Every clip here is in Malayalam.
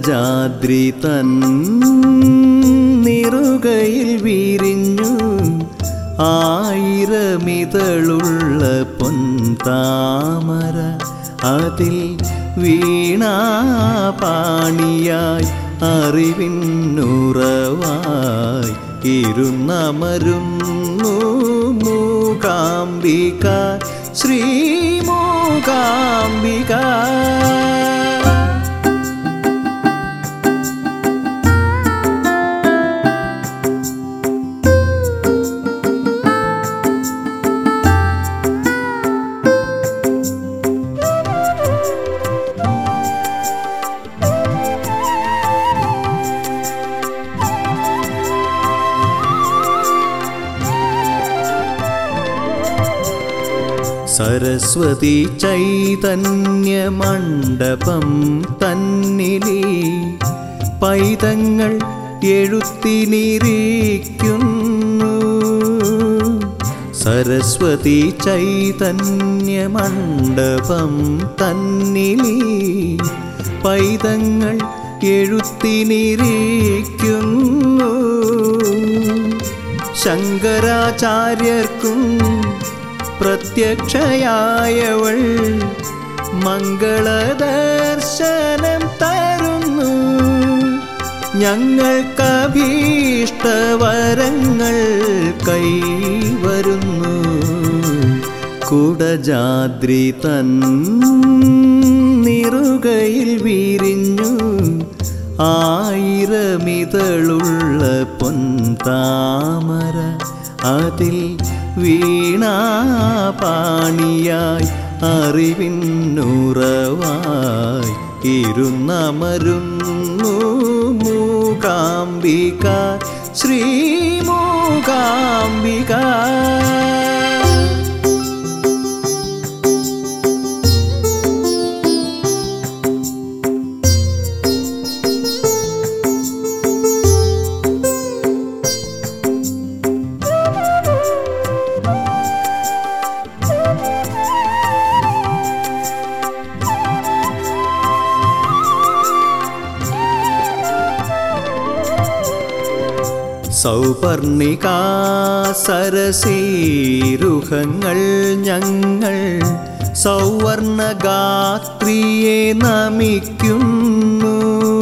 കുടജാദ്രി തൻ നിറുകയിൽ വിരിഞ്ഞു ആയിരമിതളുള്ള പൊൻതാമര അതിൽ വീണാപാണിയായി അറിവിന്നുറവായി ഇരുന്നമരുന്നു മൂകാംബിക ശ്രീ മൂകാംബിക സരസ്വതി ചൈതന്യ മണ്ഡപം തന്നിലി പൈതങ്ങൾ എഴുത്തിനിരിക്കുന്നു സരസ്വതി ചൈതന്യ മണ്ഡപം തന്നിലി പൈതങ്ങൾ എഴുത്തിനിരിക്കുന്നു ശങ്കരാചാര്യർക്കും പ്രത്യക്ഷയായവൾ മംഗളദർശനം തരുന്നു ഞങ്ങൾക്കഭീഷ്ടവരങ്ങൾ കൈവരുന്നു കുടജാദ്രി തൻ നിറുകയിൽ വിരിഞ്ഞു ആയിരമിതളുള്ള പൊൻതാമര അതിൽ വീണാപാണിയായി അറിവിന്നുറവായി ഇരുന്നമരുന്നു മൂകാംബിക ശ്രീ മൂകാംബിക സൗപർണികാ സരസീരുഹങ്ങൾ ഞങ്ങൾ സൗവർണഗാത്രിയെ നമിക്കുന്നു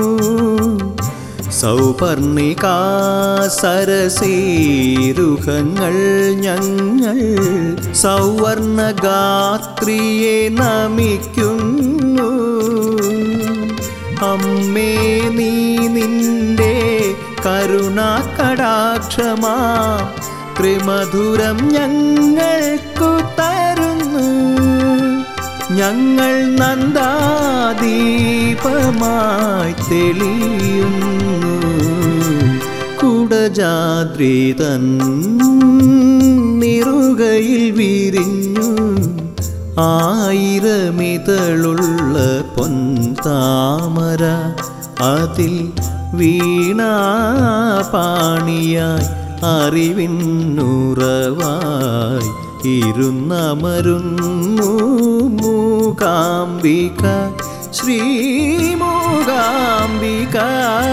സൗപർണികാ സരസീരുഹങ്ങൾ ഞങ്ങൾ സൗവർണഗാത്രിയെ നമിക്കുന്നു അമ്മേ നീ നിന്റെ കരുണാകടാക്ഷമാ ത്രിമധുരം ഞങ്ങൾക്കു തരുന്നു ഞങ്ങൾ നന്ദാദീപമായി തെളിയുന്നു കുടജാദ്രി തൻ നിറുകയിൽ വിരിഞ്ഞു ആയിരമിതളുള്ള പൊൻതാമര അതിൽ വീണാപാണിയായി അറിവിന്നുറവായി ഇരുന്നമരുന്നു മൂകാംബിക ശ്രീ മൂകാംബിക